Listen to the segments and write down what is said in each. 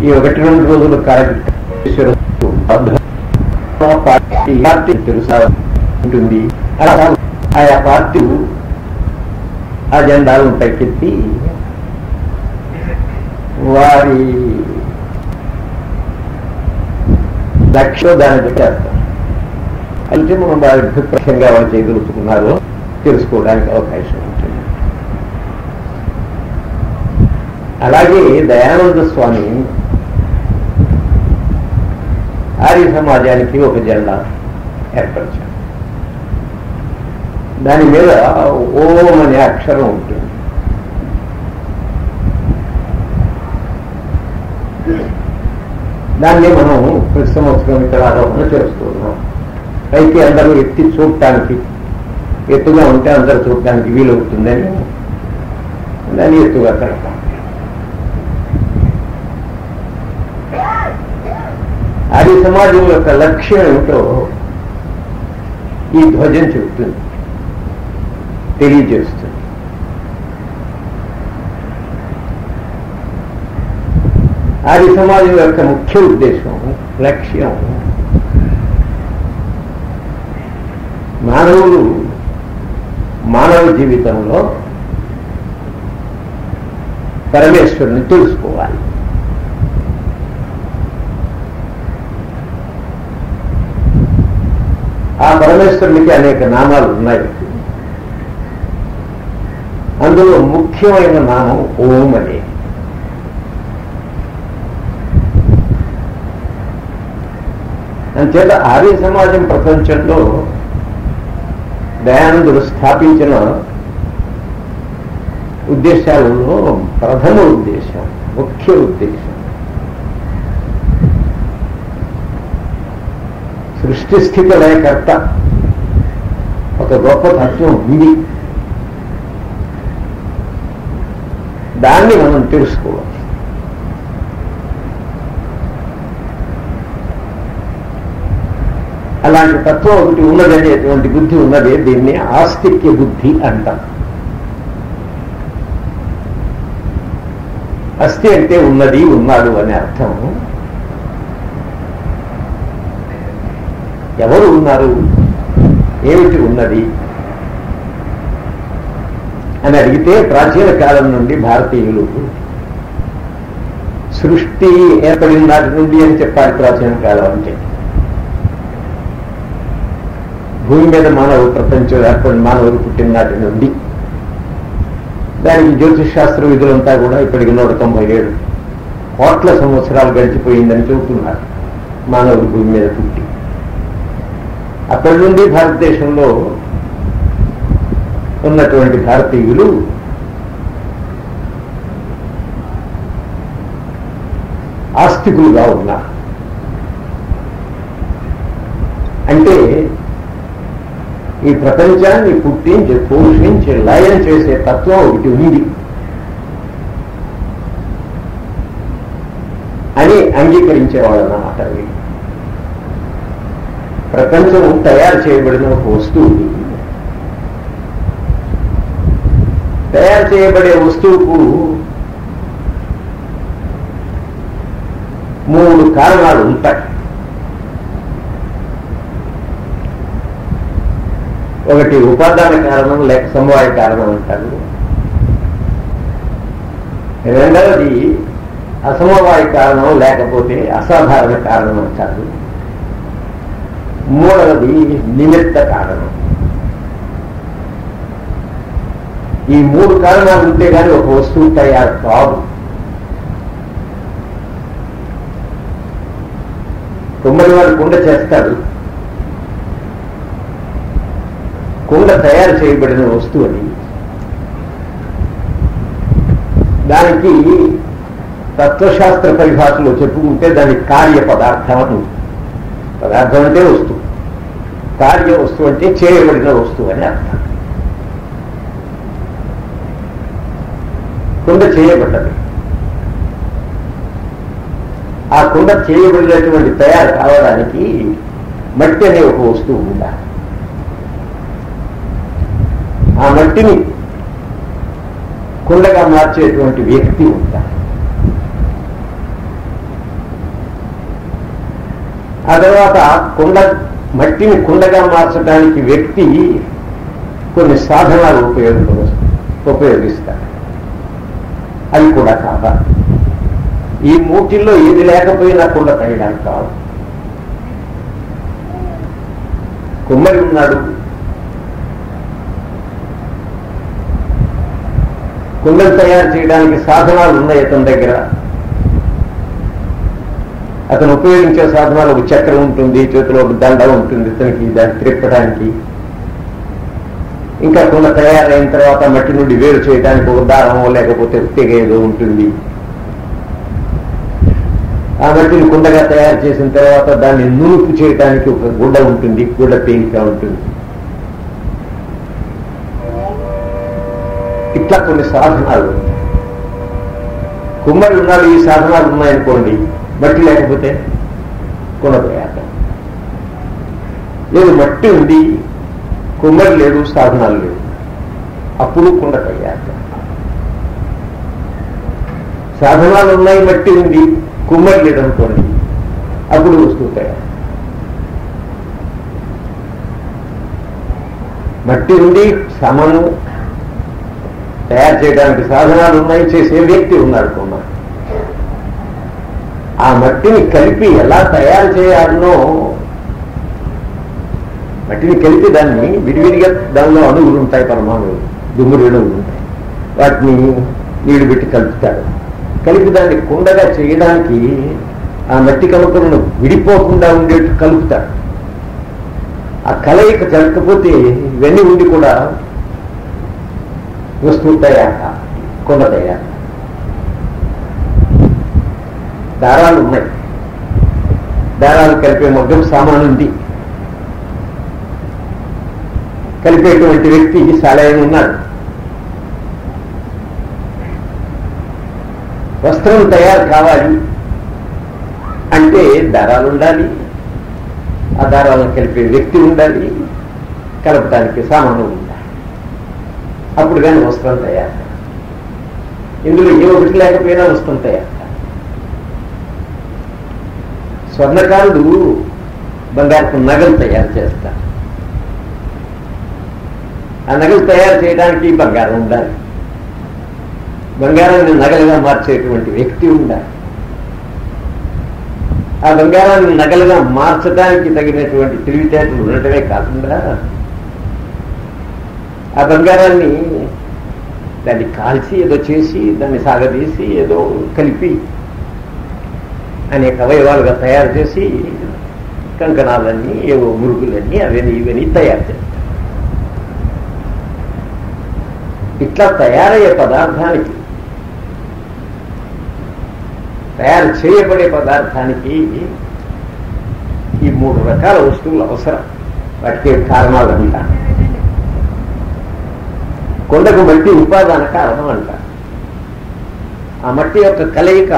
ఈ ఒకటి రెండు రోజులు కార్యక్రమ పార్టీ పార్టీ తెలుసా ఉంటుంది అలా ఆయా పార్టీ అజెండాలను పైకెత్తి వారి లక్ష్యం దాన్ని పెట్టేస్తాం అయితే మనం వారి అభిప్రాయంగా వాళ్ళు చేయగలుగుతున్నారో తెలుసుకోవడానికి అవకాశం ఉంటుంది అలాగే దయానంద స్వామి ఆర్య సమాజానికి ఒక జెండా ఏర్పరిచారు దాని మీద ఓం అనే అక్షరం ఉంటుంది దాన్ని మనం ప్రతి సంవత్సరం ఇక్కడ ఆరోపణ చేస్తున్నాం పైకి అందరూ ఎత్తి చూడటానికి ఎత్తుగా ఉంటే అందరూ చూడటానికి వీలవుతుందని దాన్ని ఎత్తుగా కడతాం ఆర్య సమాజం యొక్క లక్ష్యం ఏమిటో ఈ ధ్వజం చెబుతుంది తెలియజేస్తుంది ఆర్య సమాజం యొక్క ముఖ్య ఉద్దేశం లక్ష్యం మానవులు మానవ జీవితంలో పరమేశ్వరుని తెలుసుకోవాలి ఆ పరమేశ్వరునికి అనేక నామాలు ఉన్నాయి అందులో ముఖ్యమైన నామం ఓం అనే అంచేత ఆర్య సమాజం ప్రపంచంలో దయానందుడు స్థాపించిన ఉద్దేశాలలో ప్రథమ ఉద్దేశం ముఖ్య ఉద్దేశం సృష్టి స్థితి లయకర్త ఒక గొప్ప తత్వం ఉంది దాన్ని మనం తెలుసుకోవాలి అలాంటి తత్వం ఒకటి ఉన్నదనేటువంటి బుద్ధి ఉన్నదే దీన్ని ఆస్తిక్య బుద్ధి అంటాం అస్థి అంటే ఉన్నది ఉన్నాడు అనే అర్థం ఎవరు ఉన్నారు ఏమిటి ఉన్నది అని అడిగితే ప్రాచీన కాలం నుండి భారతీయులు సృష్టి ఏర్పడిన నాటి నుండి అని చెప్పాలి ప్రాచీన కాలం అంటే భూమి మీద మానవ ప్రపంచం ఏర్పడిన మానవులు పుట్టిన నాటి నుండి దానికి జ్యోతిష్ శాస్త్ర విధులంతా కూడా ఇప్పటికి నూట తొంభై ఏడు కోట్ల సంవత్సరాలు గడిచిపోయిందని చెబుతున్నారు మానవులు భూమి మీద పుట్టి అప్పటి నుండి భారతదేశంలో ఉన్నటువంటి భారతీయులు ఆస్తికులుగా ఉన్నారు అంటే ఈ ప్రపంచాన్ని పుట్టించి పోషించి లయం చేసే తత్వం ఒకటి ఉంది అని అంగీకరించేవాళ్ళు అన్నమాట వీళ్ళు ప్రపంచం తయారు చేయబడిన ఒక వస్తువు తయారు చేయబడే వస్తువుకు మూడు కారణాలు ఉంటాయి ఒకటి ఉపాదాన కారణం లేక సమవాయ కారణం అంటారు రెండవది అసమవాయ కారణం లేకపోతే అసాధారణ కారణం అంటారు మూడవది నిమిత్త కారణం ఈ మూడు కారణాలు ఉంటే కానీ ఒక వస్తువు తయారు కాదు కుమ్మరి వాడు కుండ చేస్తాడు కుండ తయారు చేయబడిన వస్తువు అది దానికి తత్వశాస్త్ర పరిభాషలో చెప్పుకుంటే దానికి కార్య పదార్థం అని ఉంది. పదార్థం అంటే వస్తువు కార్య వస్తువు అంటే చేయబడిన వస్తువు అని అర్థం కుండ చేయబడ్డది ఆ కుండ చేయబడినటువంటి తయారు కావడానికి మట్టి అనే ఒక వస్తువు ఉండాలి ఆ మట్టిని కుండగా మార్చేటువంటి వ్యక్తి ఉంటారు ఆ తర్వాత కుండ మట్టిని కుండగా మార్చడానికి వ్యక్తి కొన్ని సాధనాలు ఉపయోగ ఉపయోగిస్తాడు అవి కూడా కాదా ఈ మూటిల్లో ఏది లేకపోయినా కుండ తగ్గడానికి కాదు కుమ్మరి ఉన్నాడు కుండలు తయారు చేయడానికి సాధనాలు ఉన్నాయి అతని దగ్గర అతను ఉపయోగించే సాధనాలు ఒక చక్రం ఉంటుంది చేతిలో ఒక దండ ఉంటుంది ఇతనికి దాన్ని త్రిప్పడానికి ఇంకా కుండ తయారైన తర్వాత మట్టి నుండి వేరు చేయడానికి ఒక దారమో లేకపోతే తెగ ఏదో ఉంటుంది ఆ మట్టిని కుండగా తయారు చేసిన తర్వాత దాన్ని నూపు చేయడానికి ఒక గుడ్డ ఉంటుంది గుడ్డ పేలిక ఉంటుంది ఇట్లా కొన్ని సాధనాలు కుమ్మరి ఉన్నాడు ఈ సాధనాలు ఉన్నాయనుకోండి మట్టి లేకపోతే కుండ తయారు లేదు మట్టి ఉంది కుమ్మరి లేదు సాధనాలు లేవు అప్పుడు కుండ తయారు సాధనాలు ఉన్నాయి మట్టి ఉంది కుమ్మరి లేదనుకోండి అప్పుడు వస్తువు తయారు మట్టి ఉంది సమను తయారు చేయడానికి సాధనాలు ఉన్నాయి చేసే వ్యక్తి ఉన్నాడు కుమ్మరి ఆ మట్టిని కలిపి ఎలా తయారు చేయాలనో మట్టిని కలిపి దాన్ని విడివిడిగా దానిలో అణువులు ఉంటాయి పరమాణువులు దుమ్ములు అణువులు ఉంటాయి వాటిని నీళ్లు పెట్టి కలుపుతాడు కలిపి దాన్ని కుండగా చేయడానికి ఆ మట్టి కలుపులను విడిపోకుండా ఉండేట్టు కలుపుతాడు ఆ కలయిక జరగకపోతే ఇవన్నీ ఉండి కూడా వస్తువు తయారు కుండ తయారు దారాలు ఉన్నాయి దారాలు కలిపే మగ్గం సామాను ఉంది కలిపేటువంటి వ్యక్తి సాలయం ఉన్నాడు వస్త్రం తయారు కావాలి అంటే దారాలు ఉండాలి ఆ దారాలను కలిపే వ్యక్తి ఉండాలి కలపడానికి సామాను ఉండాలి అప్పుడు కానీ వస్త్రం తయారు ఇందులో ఏ ఒకటి లేకపోయినా వస్త్రం తయారు స్వర్ణకారుడు బంగారపు నగలు తయారు చేస్తారు ఆ నగలు తయారు చేయడానికి బంగారం ఉండాలి బంగారాన్ని నగలుగా మార్చేటువంటి వ్యక్తి ఉండాలి ఆ బంగారాన్ని నగలుగా మార్చడానికి తగినటువంటి తెలివితేటలు ఉండటమే కాకుండా ఆ బంగారాన్ని దాన్ని కాల్చి ఏదో చేసి దాన్ని సాగదీసి ఏదో కలిపి అనేక అవయవాలుగా తయారు చేసి కంకణాలన్నీ ఏవో మురుగులన్నీ అవన్నీ ఇవన్నీ తయారు చేస్తారు ఇట్లా తయారయ్యే పదార్థానికి తయారు చేయబడే పదార్థానికి ఈ మూడు రకాల వస్తువులు అవసరం వాటికి కారణాలు అంట కొండకు మట్టి ఉపాదాన కారణం అంట ఆ మట్టి యొక్క కలయిక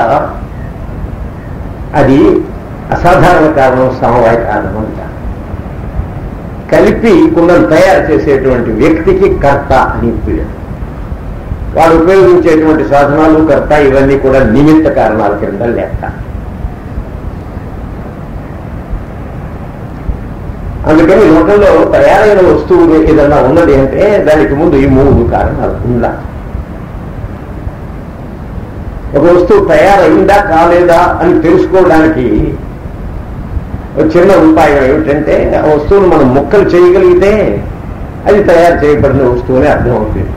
అది అసాధారణ కారణం సమవాయ కారణం అంట కలిపి కుండలు తయారు చేసేటువంటి వ్యక్తికి కర్త అని పేరు వాడు ఉపయోగించేటువంటి సాధనాలు కర్త ఇవన్నీ కూడా నిమిత్త కారణాల కింద లెక్క అందుకని లోకంలో తయారైన వస్తువు ఏదన్నా ఉన్నది అంటే దానికి ముందు ఈ మూడు కారణాలు ఉండాలి ఒక వస్తువు తయారైందా కాలేదా అని తెలుసుకోవడానికి ఒక చిన్న ఉపాయం ఏమిటంటే ఆ వస్తువును మనం ముక్కలు చేయగలిగితే అది తయారు చేయబడిన వస్తువు అని అర్థం అవుతుంది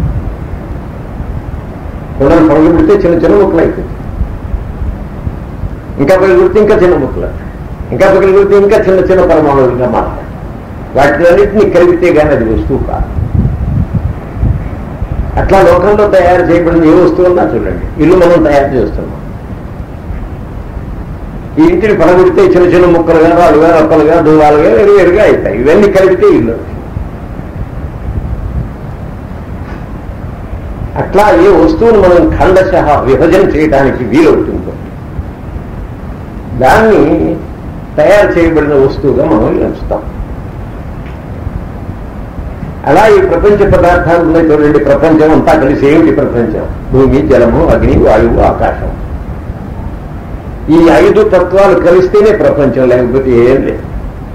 కొండలు పగలబెడితే చిన్న చిన్న ముక్కలు అవుతుంది ఇంకా పగలబెడితే ఇంకా చిన్న ముక్కలు ఇంకా పగలబెడితే ఇంకా చిన్న చిన్న పరమాణువులుగా మారుతాయి వాటినన్నింటినీ కలిపితే కానీ అది వస్తువు కాదు అట్లా లోకంలో తయారు చేయబడిన ఏ వస్తువు ఉన్నా చూడండి ఇల్లు మనం తయారు చేస్తున్నాం ఈ ఇంటిని పడగొడితే చిన్న చిన్న ముక్కలుగా రాళ్ళుగా రప్పలుగా దూరాలుగా వేరుగా అవుతాయి ఇవన్నీ కలిపితే ఇల్లు అట్లా ఏ వస్తువును మనం ఖండశ విభజన చేయడానికి వీలవుతుందో దాన్ని తయారు చేయబడిన వస్తువుగా మనం ఎంచుతాం అలా ఈ ప్రపంచ పదార్థాలు ఉన్నాయి చూడండి ప్రపంచం అంతా కలిసి ఏమిటి ప్రపంచం భూమి జలము అగ్ని వాయువు ఆకాశం ఈ ఐదు తత్వాలు కలిస్తేనే ప్రపంచం లేకపోతే ఏం లేదు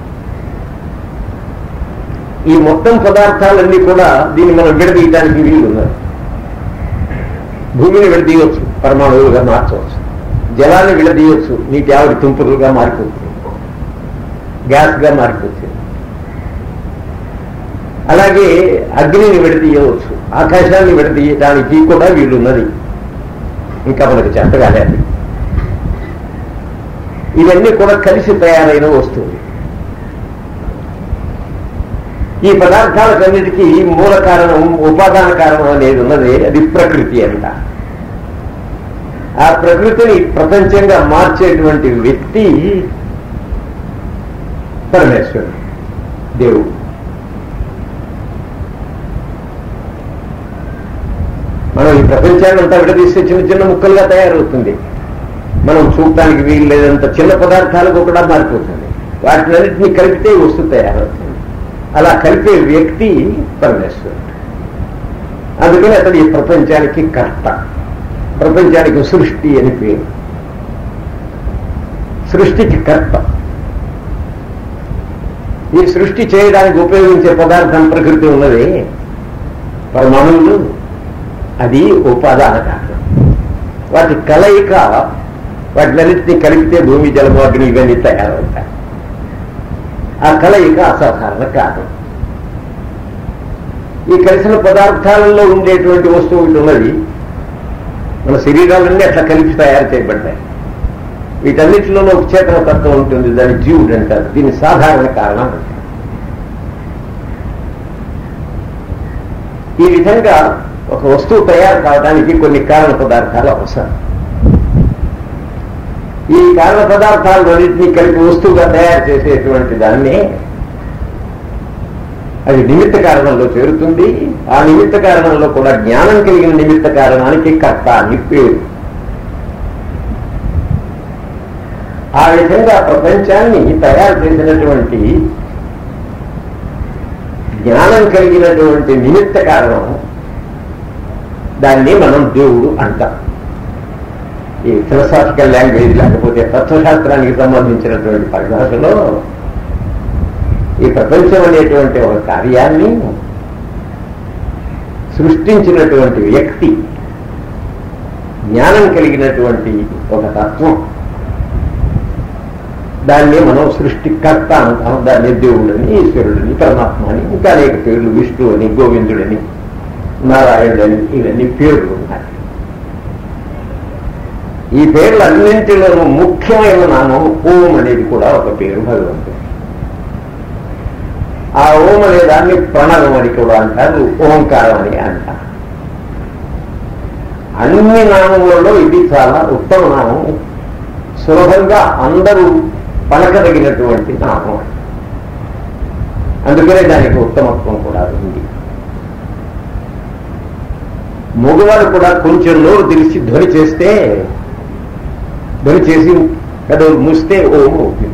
ఈ మొత్తం పదార్థాలన్నీ కూడా దీన్ని మనం విడదీయడానికి వీలు ఉన్నారు భూమిని విడదీయవచ్చు పరమాణువులుగా మార్చవచ్చు జలాన్ని విడదీయవచ్చు నీటి ఆవిరి తుంపులుగా మారిపోతుంది గ్యాస్గా మారిపోతుంది అలాగే అగ్నిని విడదీయవచ్చు ఆకాశాన్ని విడదీయడానికి కూడా వీలున్నది ఇంకా మనకు చేతగాలేదు ఇవన్నీ కూడా కలిసి తయారైన వస్తువులు ఈ పదార్థాలకన్నిటికీ మూల కారణం ఉపాదాన కారణం అనేది ఉన్నది అది ప్రకృతి అంట ఆ ప్రకృతిని ప్రపంచంగా మార్చేటువంటి వ్యక్తి పరమేశ్వరుడు దేవుడు మనం ఈ ప్రపంచాన్ని అంతా విడదీస్తే చిన్న చిన్న ముక్కలుగా తయారవుతుంది మనం చూడటానికి వీలు లేదంత చిన్న పదార్థాలకు కూడా మారిపోతుంది వాటినన్నింటినీ కలిపితే ఈ వస్తువు తయారవుతుంది అలా కలిపే వ్యక్తి పరమేశ్వరుడు అందుకని అతడు ఈ ప్రపంచానికి కర్త ప్రపంచానికి సృష్టి అని పేరు సృష్టికి కర్త ఈ సృష్టి చేయడానికి ఉపయోగించే పదార్థం ప్రకృతి ఉన్నది పరమాణువులు అది ఉపాదాన కారణం వాటి కలయిక వాటినన్నింటినీ కలిపితే భూమి జలము అగ్ని ఇవన్నీ తయారవుతాయి ఆ కలయిక అసాధారణ కారణం ఈ కలిసిన పదార్థాలలో ఉండేటువంటి వస్తువు ఒకటి ఉన్నది మన శరీరాలన్నీ అట్లా కలిపి తయారు చేయబడ్డాయి వీటన్నిటిలోనూ ఒక చేతన తత్వం ఉంటుంది దాన్ని జీవుడు అంటారు దీని సాధారణ కారణం అంటారు ఈ విధంగా ఒక వస్తువు తయారు కావడానికి కొన్ని కారణ పదార్థాలు అవసరం ఈ కారణ పదార్థాలన్నింటినీ కలిపి వస్తువుగా తయారు చేసేటువంటి దాన్ని అది నిమిత్త కారణంలో చేరుతుంది ఆ నిమిత్త కారణంలో కూడా జ్ఞానం కలిగిన నిమిత్త కారణానికి కర్త అని పేరు ఆ విధంగా ప్రపంచాన్ని తయారు చేసినటువంటి జ్ఞానం కలిగినటువంటి నిమిత్త కారణం దాన్ని మనం దేవుడు అంటాం ఈ ఫిలసాఫికల్ లాంగ్వేజ్ లేకపోతే తత్వశాస్త్రానికి సంబంధించినటువంటి పరిభాషలో ఈ ప్రపంచం అనేటువంటి ఒక కార్యాన్ని సృష్టించినటువంటి వ్యక్తి జ్ఞానం కలిగినటువంటి ఒక తత్వం దాన్ని మనం సృష్టికర్త అంటాం దాన్ని దేవుడని ఈశ్వరుడని పరమాత్మ అని ఇంకా అనేక పేర్లు విష్ణు అని గోవిందుడని నారాయణుడని ఇవన్నీ పేర్లు ఉన్నాయి ఈ పేర్లన్నింటిలోనూ ముఖ్యమైన నామం ఓం అనేది కూడా ఒక పేరు భగవంతుడు ఆ ఓం అనే దాన్ని ప్రణవం అని కూడా అంటారు ఓంకారం అని అంటారు అన్ని నామములలో ఇది చాలా ఉత్తమ నామం సులభంగా అందరూ పలకదగినటువంటి నామం అందుకనే దానికి ఉత్తమత్వం కూడా ఉంది మగవాడు కూడా కొంచెం నోరు తెలిసి ధ్వని చేస్తే ధ్వని చేసి పెదవులు మూస్తే ఓం అవుతుంది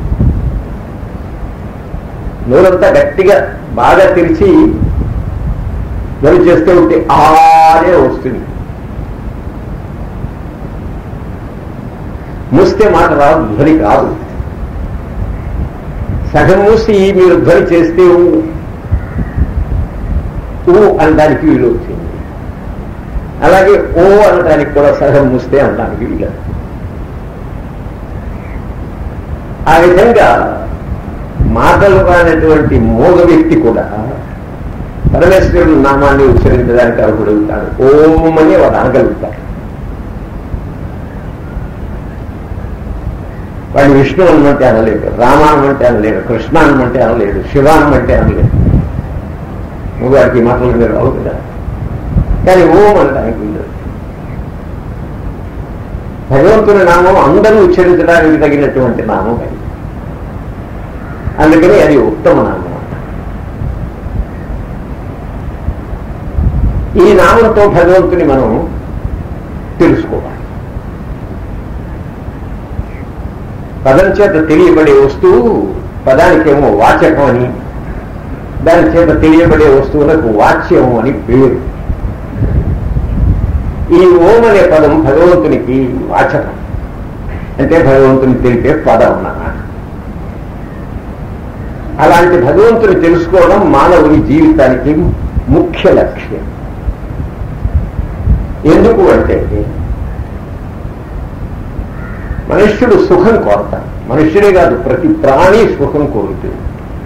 నోరంతా గట్టిగా బాగా తెరిచి ధ్వని చేస్తూ ఉంటే ఆనే వస్తుంది మూస్తే మాట రాదు ధ్వని కాదు సగం మూసి మీరు ధ్వని చేస్తే ఊ అనడానికి వీలు వచ్చింది అలాగే ఓ అనడానికి కూడా సగం మూస్తే అనడానికి వీలు ఆ విధంగా మాటలు రానటువంటి మోగ వ్యక్తి కూడా పరమేశ్వరుడు నామాన్ని ఉచ్చరించడానికి అర్హుడవుతాడు ఓం అని వాడు అనగలుగుతాడు వాడు విష్ణు అనమంటే అనలేడు రామానమంటే అనలేడు కృష్ణ అనమంటే అనలేడు శివానమంటే అనలేడు వాడికి మాటలు మీరు రావు కదా కానీ ఓం అనడానికి వీలు భగవంతుని నామం అందరూ ఉచ్చరించడానికి తగినటువంటి నామం అది అందుకని అది ఉత్తమ నామం ఈ నామంతో భగవంతుని మనం తెలుసుకోవాలి పదం చేత తెలియబడే వస్తువు పదానికేమో వాచకం అని దాని చేత తెలియబడే వస్తువులకు వాచ్యం అని పేరు ఈ ఓం అనే పదం భగవంతునికి వాచకం అంటే భగవంతుని తెలిపే పదం అన్నమాట అలాంటి భగవంతుని తెలుసుకోవడం మానవుని జీవితానికి ముఖ్య లక్ష్యం ఎందుకు అంటే మనుష్యుడు సుఖం కోరతాడు మనుష్యుడే కాదు ప్రతి ప్రాణి సుఖం కోరుతుంది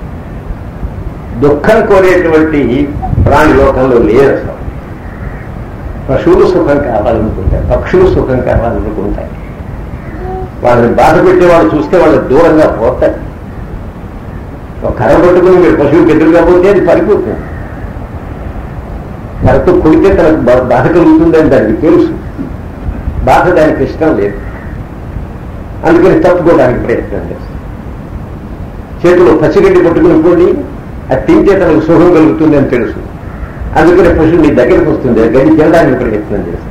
దుఃఖం కోరేటువంటి ప్రాణి లోకంలో లేదు అసలు పశువులు సుఖం కావాలనుకుంటాయి పక్షులు సుఖం కావాలనుకుంటాయి వాళ్ళని బాధ పెట్టేవాళ్ళు చూస్తే వాళ్ళు దూరంగా పోతాయి ఒక కర్ర పట్టుకుని మీరు పశువుకి ఎదురుగా పోతే అది పడిపోతుంది కర్రతో కొడితే తనకు బా- బాధ కలుగుతుందని దానికి తెలుసు బాధ దానికి ఇష్టం లేదు అందుకని తప్పుకోవడానికి ప్రయత్నం చేస్తాం చేతిలో పచ్చిగడ్డి పట్టుకుని పోండి అది తింటే తనకు సుఖం కలుగుతుంది అని తెలుసు అందుకని పశువు నీ దగ్గరికి వస్తుంది ఆ గడ్డి తినడానికి ప్రయత్నం చేస్తాం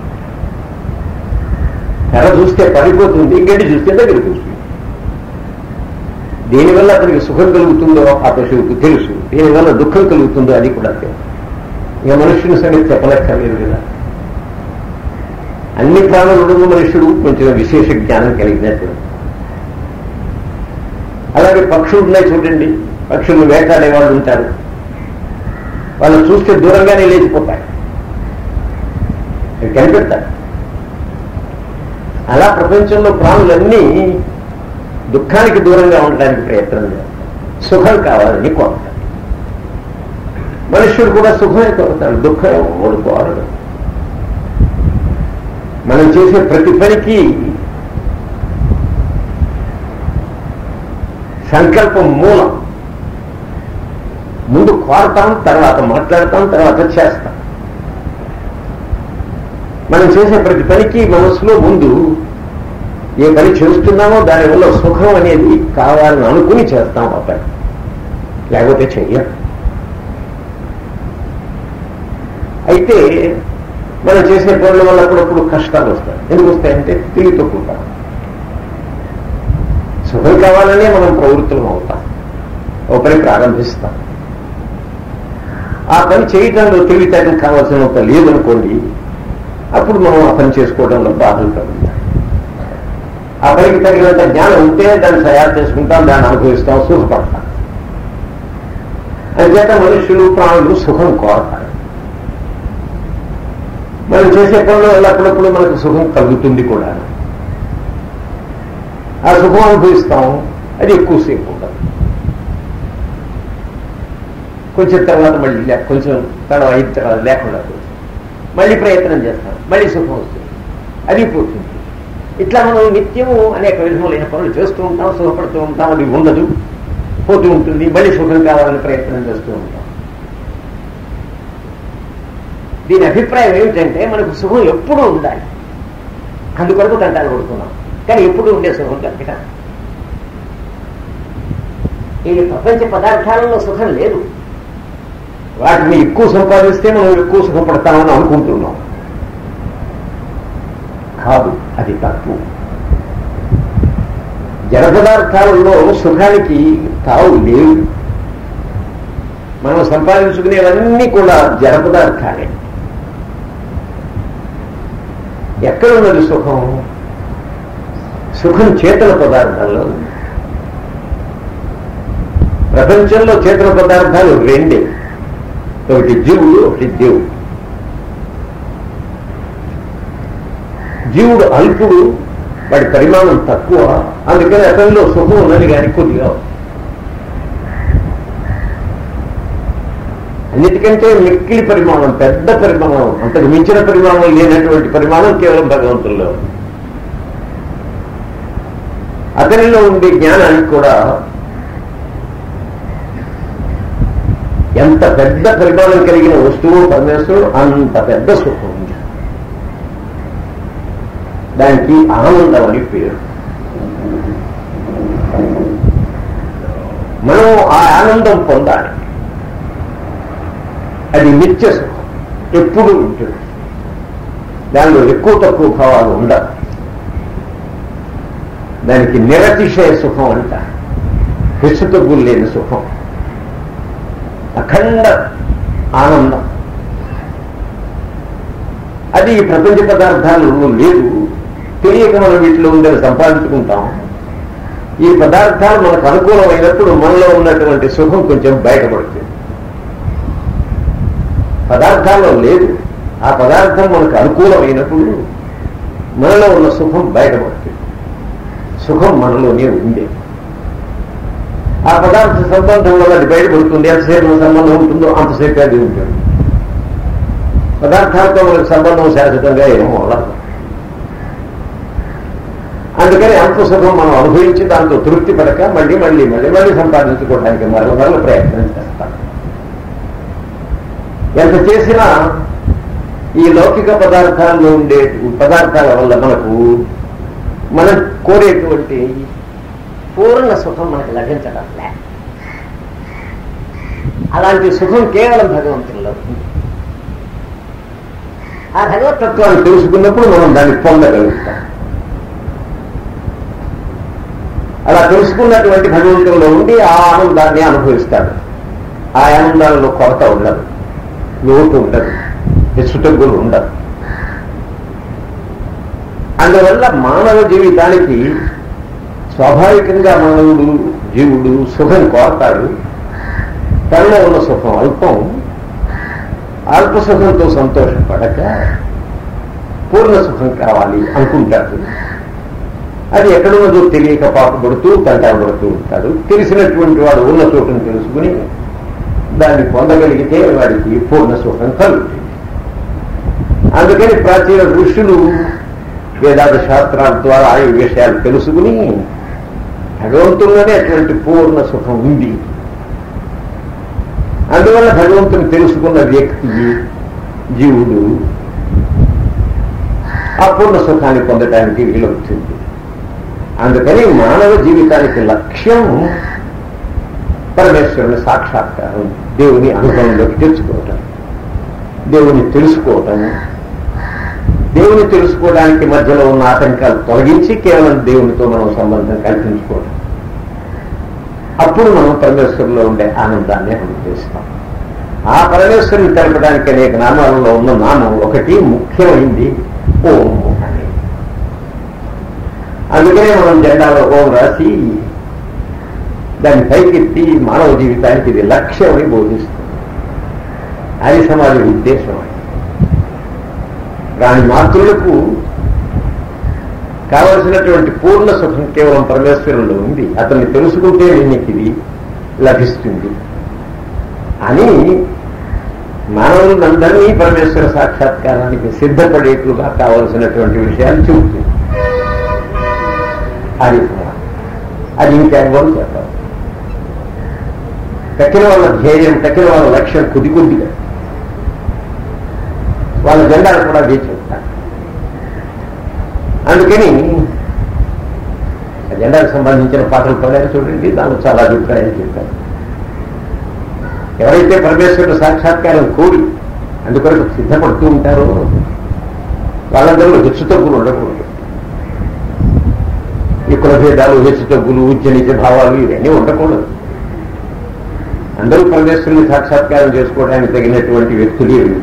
కర్ర చూస్తే పడిపోతుంది గడ్డి చూస్తే దగ్గరికి వస్తుంది దేనివల్ల అతనికి సుఖం కలుగుతుందో ఆ పశువుకు తెలుసు దేనివల్ల దుఃఖం కలుగుతుందో అది కూడా తెలుసు ఇక మనుష్యుని సంగతి చెప్పలేక్కర్లేదు కదా అన్ని ప్రాణులను మనుష్యుడు కొంచెం విశేష జ్ఞానం కలిగినట్టు అలాగే పక్షులు ఉన్నాయి చూడండి పక్షులను వేటాడే వాళ్ళు ఉంటారు వాళ్ళు చూస్తే దూరంగానే లేచిపోతాయి అవి కనిపెడతారు అలా ప్రపంచంలో ప్రాణులన్నీ దుఃఖానికి దూరంగా ఉండడానికి ప్రయత్నం చేస్తారు సుఖం కావాలని కోరుతారు మనుష్యుడు కూడా సుఖమే కోరుతాడు దుఃఖం ఎవడు కోరడు మనం చేసే ప్రతి పనికి సంకల్పం మూలం ముందు కోరతాం తర్వాత మాట్లాడతాం తర్వాత చేస్తాం మనం చేసే ప్రతి పనికి మనసులో ముందు ఏ పని చేస్తున్నామో దానివల్ల సుఖం అనేది కావాలని అనుకుని చేస్తాం ఆ పని లేకపోతే చెయ్యం అయితే మనం చేసే పనుల వల్ల అప్పుడప్పుడు కష్టాలు వస్తాయి ఎందుకు వస్తాయంటే తెలివి తక్కువ సుఖం కావాలనే మనం ప్రవృత్తులం అవుతాం ఒక పని ప్రారంభిస్తాం ఆ పని చేయటంలో తెలివితేటం కావాల్సినంత లేదనుకోండి అప్పుడు మనం ఆ పని చేసుకోవడంలో బాధలు కలుగుతాయి ఆ పనికి తగినంత జ్ఞానం ఉంటే దాన్ని తయారు చేసుకుంటాం దాన్ని అనుభవిస్తాం సుఖపడతాం అంచేత మనుషులు ప్రాణులు సుఖం కోరతారు మనం చేసే పనులు వల్ల అప్పుడప్పుడు మనకు సుఖం కలుగుతుంది కూడా ఆ సుఖం అనుభవిస్తాం అది ఎక్కువసేపు ఉండదు కొంచెం తర్వాత మళ్ళీ లే- కొంచెం తడవ అయిన తర్వాత లేకుండా పోతుంది. మళ్ళీ ప్రయత్నం చేస్తాం మళ్ళీ సుఖం వస్తుంది అది పోతుంది ఇట్లా మనం నిత్యము అనేక విధములైన పనులు చేస్తూ ఉంటాం సుఖపడుతూ ఉంటాం అది ఉండదు పోతూ ఉంటుంది మళ్ళీ సుఖం కావాలని ప్రయత్నం చేస్తూ ఉంటాం దీని అభిప్రాయం ఏమిటంటే మనకు సుఖం ఎప్పుడూ ఉండాలి అందుకొరకు తంటాలు కొడుతున్నాం కానీ ఎప్పుడు ఉండే సుఖం కనుక ఈ ప్రపంచ పదార్థాలలో సుఖం లేదు వాటిని ఎక్కువ సంపాదిస్తే మనం ఎక్కువ సుఖపడతామని అనుకుంటున్నాం కాదు అది తప్పు జడ పదార్థాలలో సుఖానికి తావు లేవు మనం సంపాదించుకునేవన్నీ కూడా జడ పదార్థాలే ఎక్కడ ఉన్నది సుఖం సుఖం చేతన పదార్థాల్లో ఉంది. ప్రపంచంలో చేతన పదార్థాలు రెండే ఒకటి జీవుడు ఒకటి దేవుడు జీవుడు అల్పుడు వాడి పరిమాణం తక్కువ అందుకని అతనిలో సుఖం ఉన్నది కానీ కొద్దిగా ఉంది. అన్నిటికంటే మిక్కిలి పరిమాణం పెద్ద పరిమాణం అంతకు మించిన పరిమాణం లేనటువంటి పరిమాణం కేవలం భగవంతుల్లో ఉంది. అతనిలో ఉండే జ్ఞానానికి కూడా ఎంత పెద్ద పరిమాణం కలిగిన వస్తువు పరమేశ్వరుడు అంత పెద్ద సుఖం ఉంది దానికి ఆనందం అని పేరు మనం ఆ ఆనందం పొందాలి అది నిత్య సుఖం ఎప్పుడు ఉంటుంది దానిలో ఎక్కువ తక్కువ భావాలు ఉండవు దానికి నిరతిశయ సుఖం అంట హెచ్చు తగ్గులు లేని సుఖం అఖండ ఆనందం అది ఈ ప్రపంచ పదార్థాలలో లేదు తెలియక మనం వీటిలో ఉండేది సంపాదించుకుంటాం ఈ పదార్థాలు మనకు అనుకూలమైనప్పుడు మనలో ఉన్నటువంటి సుఖం కొంచెం బయటపడుతుంది పదార్థాల్లో లేదు ఆ పదార్థం మనకు అనుకూలమైనప్పుడు మనలో ఉన్న సుఖం బయటపడుతుంది సుఖం మనలోనే ఉంది ఆ పదార్థ సంబంధం వల్ల అది బయటపడుతుంది ఎంతసేపు సంబంధం ఉంటుందో అంతసేపు అది ఉంటుంది పదార్థాలతో మనకు సంబంధం శాశ్వతంగా ఏమో ఉండదు అందుకని అంత సుఖం మనం అనుభవించి దాంతో తృప్తి పడక మళ్ళీ మళ్ళీ మళ్ళీ మళ్ళీ సంపాదించుకోవడానికి మరల మరల ప్రయత్నం చేస్తాం ఎంత చేసినా ఈ లౌకిక పదార్థాల్లో ఉండే పదార్థాల వల్ల మనకు మనం కోరేటువంటి పూర్ణ సుఖం మనకు లభించడం లే అలాంటి సుఖం కేవలం భగవంతుల్లో ఉంది ఆ భగవతత్వాన్ని తెలుసుకున్నప్పుడు మనం దాన్ని పొందగలుగుతాం అలా తెలుసుకున్నటువంటి భగవంతుల్లో ఉండి ఆ ఆనందాన్ని అనుభవిస్తాడు ఆ ఆనందాలలో కొరత ఉండదు లోటు ఉండదు హెచ్చుతగ్గులు ఉండదు అందువల్ల మానవ జీవితానికి స్వాభావికంగా మానవుడు జీవుడు సుఖం కోరతాడు తనలో ఉన్న సుఖం అల్పం అల్ప సుఖంతో సంతోషపడక పూర్ణ సుఖం కావాలి అనుకుంటాడు అది ఎక్కడున్నదో తెలియక పాపపడుతూ తంటాపడుతూ ఉంటాడు తెలిసినటువంటి వాడు ఉన్న చోటును తెలుసుకుని దాన్ని పొందగలిగితే వాడికి పూర్ణ సుఖం కలుగుతుంది అందుకని ప్రాచీన ఋషులు వేదాంత శాస్త్రాల ద్వారా ఆయు విషయాలు తెలుసుకుని భగవంతుల్లోనే అటువంటి పూర్ణ సుఖం ఉంది అందువల్ల భగవంతుని తెలుసుకున్న వ్యక్తి జీవుడు ఆ పూర్ణ సుఖాన్ని పొందడానికి వీలవుతుంది అందుకని మానవ జీవితానికి లక్ష్యం పరమేశ్వరుని సాక్షాత్కారం దేవుని అనుభవంలోకి తెచ్చుకోవటం దేవుని తెలుసుకోవటం దేవుని తెలుసుకోవడానికి మధ్యలో ఉన్న ఆటంకాలు తొలగించి కేవలం దేవునితో మనం సంబంధం కల్పించుకోవటం అప్పుడు మనం పరమేశ్వరులో ఉండే ఆనందాన్ని అనుభవిస్తాం ఆ పరమేశ్వరుని తెలపడానికి అనేక నామాలలో ఉన్న నామం ఒకటి ముఖ్యమైంది ఓం అని అందుకనే మనం జెండాలో ఓం రాసి దాన్ని పైకెత్తి మానవ జీవితానికి ఇది లక్ష్యమని బోధిస్తుంది అది సమాజ ఉద్దేశం అని దాని మాతృలకు కావలసినటువంటి పూర్ణ సుఖం కేవలం పరమేశ్వరంలో ఉంది అతన్ని తెలుసుకుంటే నీకు ఇది లభిస్తుంది అని మానవులందరినీ పరమేశ్వర సాక్షాత్కారానికి సిద్ధపడేట్లుగా కావలసినటువంటి విషయాలు చెబుతుంది అది అది ఇంకెవ్వరు చెప్పారు తక్కిన వాళ్ళ ధ్యేయం తక్కిన వాళ్ళ లక్ష్యం కొద్ది కొద్దిగా వాళ్ళ జెండాలు కూడా అదే చెప్తారు అందుకని ఆ జెండాకు సంబంధించిన పాటలు పడారు చూడండి దానిలో చాలా అభిప్రాయాలు చెప్పారు ఎవరైతే పరమేశ్వరుడు సాక్షాత్కారం కోరి అందుకొరకు సిద్ధపడుతూ ఉంటారో వాళ్ళందరూ హెచ్చు తగ్గులు ఉండకూడదు ఈ కులభేదాలు హెచ్చు తగ్గులు ఉజ్జనిత భావాలు ఇవన్నీ ఉండకూడదు అందరూ పరమేశ్వరుని సాక్షాత్కారం చేసుకోవడానికి తగినటువంటి వ్యక్తులే వీళ్ళు.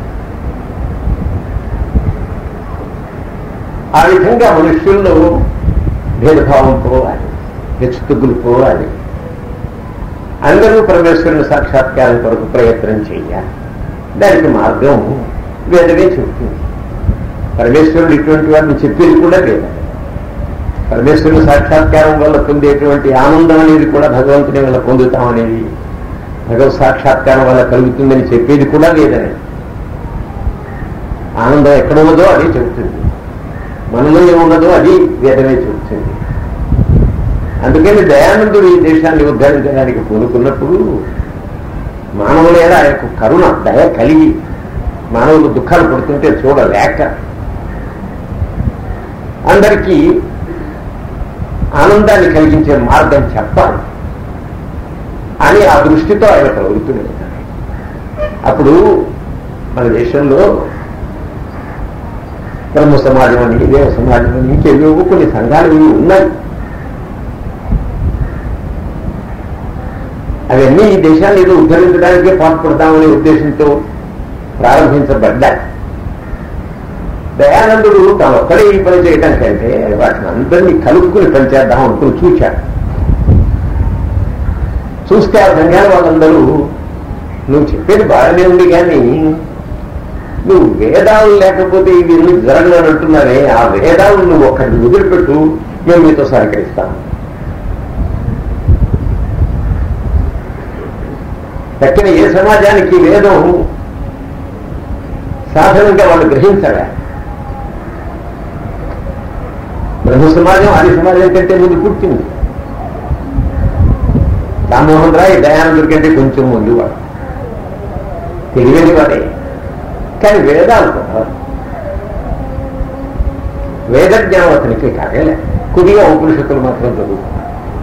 ఆ విధంగా మనుష్యుల్లో భేదభావం పోవాలి హెచ్చుతగ్గులు పోవాలి అందరూ పరమేశ్వరుని సాక్షాత్కారం కొరకు ప్రయత్నం చేయాలి దానికి మార్గం వేదమే చెబుతుంది పరమేశ్వరుడు ఇటువంటి వారిని చెప్పేది కూడా లేదు పరమేశ్వరుని సాక్షాత్కారం వల్ల పొందేటువంటి ఆనందం అనేది కూడా భగవంతుని వల్ల పొందుతామనేది భగవత్ సాక్షాత్కారం వల్ల కలుగుతుందని చెప్పేది కూడా లేదని ఆనందం ఎక్కడ ఉన్నదో అదే చెబుతుంది మనలో ఏమున్నదో అది వేదమే చెబుతుంది అందుకని దయానందుడు ఈ దేశాన్ని ఉద్ధరించడానికి పూనుకున్నప్పుడు మానవులేదా ఆ యొక్క కరుణ దయ కలిగి మానవులు దుఃఖాలు పడుతుంటే చూడలేక అందరికీ ఆనందాన్ని కలిగించే మార్గం చెప్పాలి అని ఆ దృష్టితో ఆయన ప్రవృత్తుడు అప్పుడు మన దేశంలో బ్రహ్మ సమాజం అని దేవ సమాజం అని ఇంకేవేవో కొన్ని సంఘాలు ఇవి ఉన్నాయి అవన్నీ ఈ దేశాన్ని ఏదో ఉద్ధరించడానికే పాటుపడతామనే ఉద్దేశంతో ప్రారంభించబడ్డాయి దయానందుడు తను ఒక్కడే ఈ పని చేయడం కంటే వాటిని అందరినీ కలుపుకుని పనిచేద్దాం అనుకుని చూచాడు చూస్తే ఆ సంఘాల వాళ్ళందరూ నువ్వు చెప్పేది బాగానే ఉంది కానీ నువ్వు వేదాలు లేకపోతే ఇవి ఎందుకు జరగదు అని అంటున్నారే ఆ వేదాలు నువ్వు ఒక్కడిని వదిలిపెట్టు మేము మీతో సహకరిస్తాం తక్కిన ఏ సమాజానికి వేదం సాధనంగా వాళ్ళు గ్రహించగా బ్రహ్మ సమాజం ఆది సమాజం కంటే ముందు పుట్టింది రామ్మోహన్ రాయ్ దయానందుడి కంటే కొంచెం ముందు వాడు తెలియని వాడే కానీ వేదాలు కూడా వేద జ్ఞానం అతనికి కాగలే కొద్దిగా ఉపనిషత్తులు మాత్రం చదువుకున్నాడు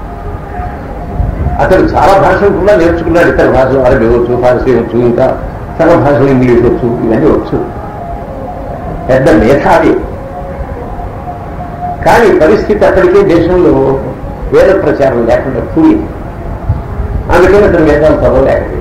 అతను చాలా భాషలు కూడా నేర్చుకున్నాడు ఇతర భాషలు అరబీ వచ్చు ఫారసీ వచ్చు ఇంకా సగ భాషలు ఇంగ్లీష్ వచ్చు ఇవన్నీ వచ్చు పెద్ద మేధావి కానీ పరిస్థితి అక్కడికే దేశంలో వేద ప్రచారం లేకుండా కూలింది అందుకని అతను వేదాలు చదవలేకపోయాడు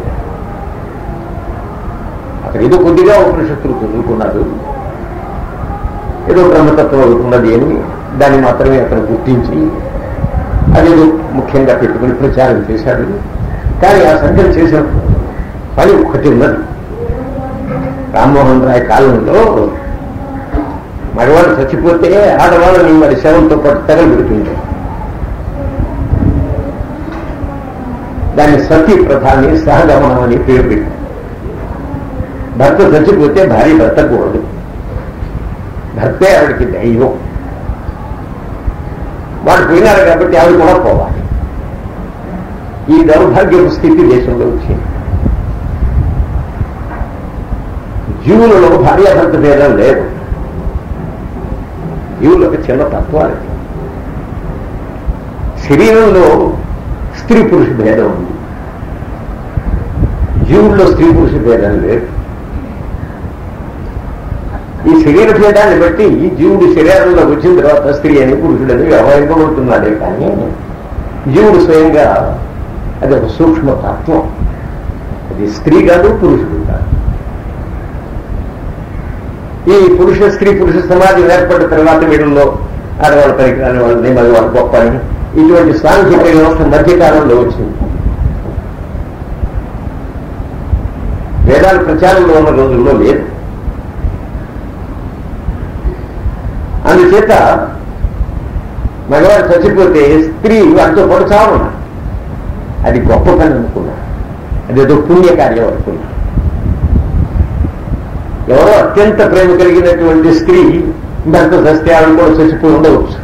అతను ఏదో కొద్దిగా ఉపనిషత్తులు చదువుకున్నాడు ఏదో బ్రహ్మతత్వం ఉన్నది అని దాన్ని మాత్రమే అతను గుర్తించి అదేదో ముఖ్యంగా పెట్టుకుని ప్రచారం చేశాడు కానీ ఆ సంఘం చేసిన పని ఒకటి ఉన్నది రామ్మోహన్ రాయ్ కాలంలో మగవాడు చచ్చిపోతే ఆడవాళ్ళని మరి శవంతో పాటు తగలబెడుతుంది దాన్ని సతీ ప్రధాన్ని సహగమనం అని పేరు పెట్టి భర్త చచ్చిపోతే భార్య భర్త కూడదు భర్తే ఆవిడకి దైవం వాడు పోయినారు కాబట్టి ఆవిడ కూడా పోవాలి ఈ దౌర్భాగ్యపు స్థితి దేశంలో వచ్చింది జీవులలో భార్యాభర్త భేదం లేదు జీవులకు చిన్న తత్వాలు శరీరంలో స్త్రీ పురుష భేదం ఉంది జీవుల్లో స్త్రీ పురుష భేదం లేదు ఈ శరీర భేదాన్ని బట్టి ఈ జీవుడు శరీరంలో వచ్చిన తర్వాత స్త్రీ అని పురుషుడని వ్యవహరింపబడుతున్నాడే కానీ జీవుడు స్వయంగా అది ఒక సూక్ష్మ తత్వం అది స్త్రీ కాదు పురుషుడు కాదు ఈ పురుష స్త్రీ పురుష సమాజం ఏర్పడిన తర్వాత వీళ్ళలో ఆడవాళ్ళ పనికిరాని వాళ్ళని మగవాళ్ళు గొప్ప అని ఇటువంటి సాంఘిక వ్యవస్థ మధ్యకాలంలో వచ్చింది వేదాల ప్రచారంలో ఉన్న రోజుల్లో లేదు అందుచేత మగవాడు చచ్చిపోతే స్త్రీ వాటితో పాటు చావన్నా అది గొప్ప పని అనుకున్నా అదేదో పుణ్యకార్యం అనుకున్నా ఎవరో అత్యంత ప్రేమ కలిగినటువంటి స్త్రీ భర్త చస్తే ఆవిడ కూడా చచ్చిపోయి ఉండవచ్చు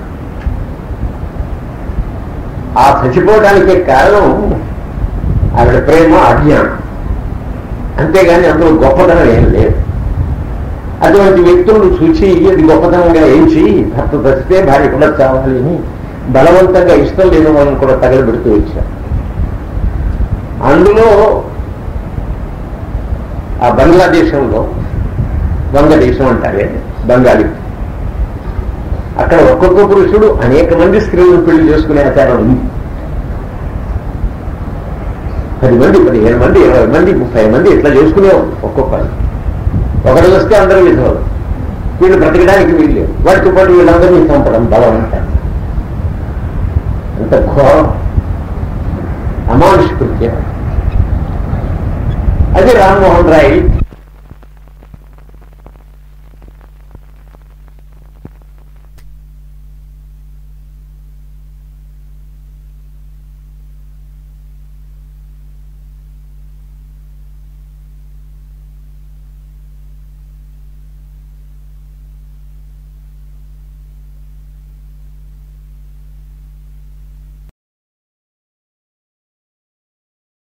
ఆ చచ్చిపోవడానికే కారణం ఆవిడ ప్రేమ అజ్ఞానం అంతేగాని అందులో గొప్పతనం ఏం లేదు అటువంటి వ్యక్తులను చూచి అది గొప్పతనంగా ఎంచి భర్త చచ్చితే భార్య కూడా చావాలి అని బలవంతంగా ఇష్టం లేని వాళ్ళని కూడా తగలబెడుతూ వచ్చారు అందులో ఆ బంగ్లాదేశంలో వంగదేశం అంటారే బంగాళీ అక్కడ ఒక్కొక్క పురుషుడు అనేక మంది స్త్రీలను పెళ్లి చేసుకునే ఆచారం ఉంది పది మంది పదిహేను మంది ఇరవై మంది ముప్పై మంది ఇట్లా చేసుకునేవాడు ఒక్కొక్కరు ఒకరు వస్తే అందరూ విధవారు వీళ్ళు బ్రతకడానికి వీళ్ళు వాటితో పాటు వీళ్ళందరినీ చంపడం బలం అంటారు అంత ఘోరం అమానుష కృత్యం అది రామ్మోహన్ రాయ్